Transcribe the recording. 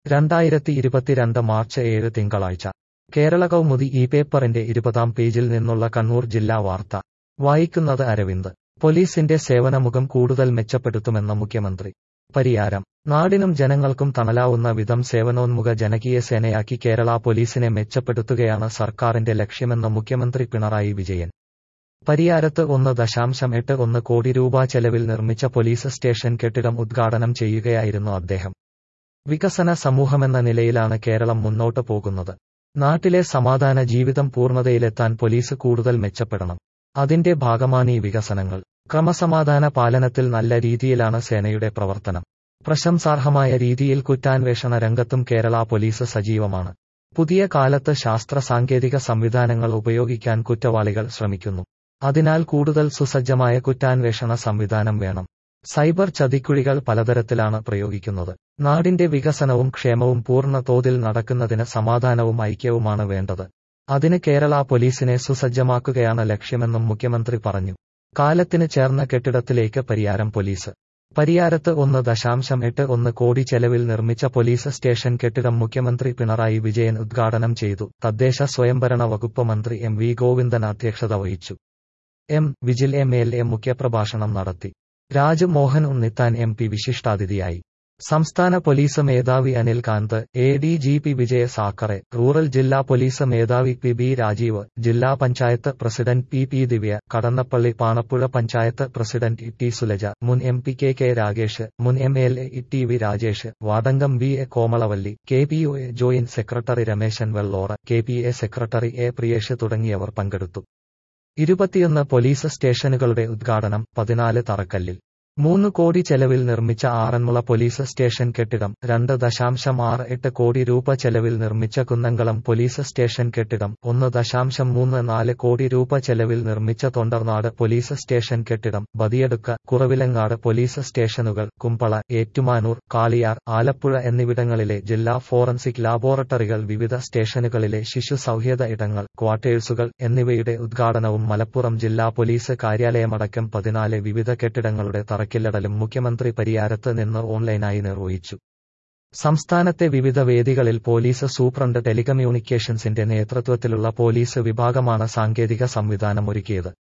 രണ്ടായിരത്തി ഇരുപത്തിരണ്ട് മാർച്ച് ഏഴ് തിങ്കളാഴ്ച കേരള കൗമുദി ഈ പേപ്പറിന്റെ ഇരുപതാം പേജിൽ നിന്നുള്ള കണ്ണൂർ ജില്ലാ വാർത്ത വായിക്കുന്നത് അരവിന്ദ് പോലീസിന്റെ സേവനമുഖം കൂടുതൽ മെച്ചപ്പെടുത്തുമെന്ന മുഖ്യമന്ത്രി പരിയാരം നാടിനും ജനങ്ങൾക്കും തണലാവുന്ന വിധം സേവനോന്മുഖ ജനകീയ സേനയാക്കി കേരള പോലീസിനെ മെച്ചപ്പെടുത്തുകയാണ് സർക്കാരിന്റെ ലക്ഷ്യമെന്ന് മുഖ്യമന്ത്രി പിണറായി വിജയൻ പരിയാരത്ത് ഒന്ന് ദശാംശം എട്ട് ഒന്ന് കോടി രൂപ ചെലവിൽ നിർമ്മിച്ച പോലീസ് സ്റ്റേഷൻ കെട്ടിടം ഉദ്ഘാടനം ചെയ്യുകയായിരുന്നു അദ്ദേഹം വികസന സമൂഹമെന്ന നിലയിലാണ് കേരളം മുന്നോട്ട് പോകുന്നത് നാട്ടിലെ സമാധാന ജീവിതം പൂർണ്ണതയിലെത്താൻ പോലീസ് കൂടുതൽ മെച്ചപ്പെടണം അതിന്റെ ഭാഗമാണ് ഈ വികസനങ്ങൾ ക്രമസമാധാന പാലനത്തിൽ നല്ല രീതിയിലാണ് സേനയുടെ പ്രവർത്തനം പ്രശംസാർഹമായ രീതിയിൽ കുറ്റാന്വേഷണ രംഗത്തും കേരള പോലീസ് സജീവമാണ് പുതിയ കാലത്ത് ശാസ്ത്ര സാങ്കേതിക സംവിധാനങ്ങൾ ഉപയോഗിക്കാൻ കുറ്റവാളികൾ ശ്രമിക്കുന്നു അതിനാൽ കൂടുതൽ സുസജ്ജമായ കുറ്റാന്വേഷണ സംവിധാനം വേണം സൈബർ ചതിക്കുഴികൾ പലതരത്തിലാണ് പ്രയോഗിക്കുന്നത് നാടിന്റെ വികസനവും ക്ഷേമവും പൂർണ്ണ തോതിൽ നടക്കുന്നതിന് സമാധാനവും ഐക്യവുമാണ് വേണ്ടത് അതിന് കേരള പോലീസിനെ സുസജ്ജമാക്കുകയാണ് ലക്ഷ്യമെന്നും മുഖ്യമന്ത്രി പറഞ്ഞു കാലത്തിന് ചേർന്ന കെട്ടിടത്തിലേക്ക് പരിയാരം പോലീസ് പരിയാരത്ത് ഒന്ന് ദശാംശം എട്ട് ഒന്ന് കോടി ചെലവിൽ നിർമ്മിച്ച പോലീസ് സ്റ്റേഷൻ കെട്ടിടം മുഖ്യമന്ത്രി പിണറായി വിജയൻ ഉദ്ഘാടനം ചെയ്തു തദ്ദേശ സ്വയംഭരണ വകുപ്പ് മന്ത്രി എം വി ഗോവിന്ദൻ അധ്യക്ഷത വഹിച്ചു M Vijil M L A മുഖ്യപ്രഭാഷണം നടത്തി രാജ് മോഹൻ ഉണ്ണിത്താൻ എം പി വിശിഷ്ടാതിഥിയായി സംസ്ഥാന പോലീസ് മേധാവി Anil Kant A D G P Vijaya Sakhare rural ജില്ലാ പോലീസ് മേധാവി പി ബി രാജീവ് ജില്ലാ panchayat president P P Divya Kadannappalli Panapuzha panchayat president E T Sulaja മുൻ M P K K Ragesh മുൻ M L A E T V Rajesh Vadankam B A Komalavalli K P O A joint secretary Ramesan Vellora K P A secretary A Priyesh തുടങ്ങിയവർ പങ്കെടുത്തു ഇരുപത്തിയൊന്ന് police സ്റ്റേഷനുകളുടെ ഉദ്ഘാടനം പതിനാല് തറക്കല്ലിൽ മൂന്ന് കോടി ചെലവിൽ നിർമ്മിച്ച ആറന്മുള പോലീസ് സ്റ്റേഷൻ കെട്ടിടം രണ്ട് ദശാംശം ആറ് എട്ട് കോടി രൂപ ചെലവിൽ നിർമ്മിച്ച കുന്നംകുളം പോലീസ് സ്റ്റേഷൻ കെട്ടിടം ഒന്ന് ദശാംശം മൂന്ന് നാല് കോടി രൂപ ചെലവിൽ നിർമ്മിച്ച തൊണ്ടർനാട് പോലീസ് സ്റ്റേഷൻ കെട്ടിടം ബദിയടുക്ക കുറവിലങ്ങാട് പോലീസ് സ്റ്റേഷനുകൾ കുമ്പള ഏറ്റുമാനൂർ കാളിയാർ ആലപ്പുഴ എന്നിവിടങ്ങളിലെ ജില്ലാ ഫോറൻസിക് ലാബോറട്ടറികൾ വിവിധ സ്റ്റേഷനുകളിലെ ശിശു സൗഹൃദ ഇടങ്ങൾ ക്വാർട്ടേഴ്സുകൾ എന്നിവയുടെ ഉദ്ഘാടനവും മലപ്പുറം ജില്ലാ പോലീസ് കാര്യാലയമടക്കം പതിനാല് വിവിധ കെട്ടിടങ്ങളുടെ തറക്കില്ലടലും മുഖ്യമന്ത്രി പരിയാരത്ത് നിന്ന് ഓൺലൈനായി നിർവഹിച്ചു സംസ്ഥാനത്തെ വിവിധ വേദികളിൽ പോലീസ് സൂപ്രണ്ട് ടെലികമ്മ്യൂണിക്കേഷൻസിന്റെ നേതൃത്വത്തിലുള്ള പോലീസ് വിഭാഗമാണ് സാങ്കേതിക സംവിധാനം ഒരുക്കിയത്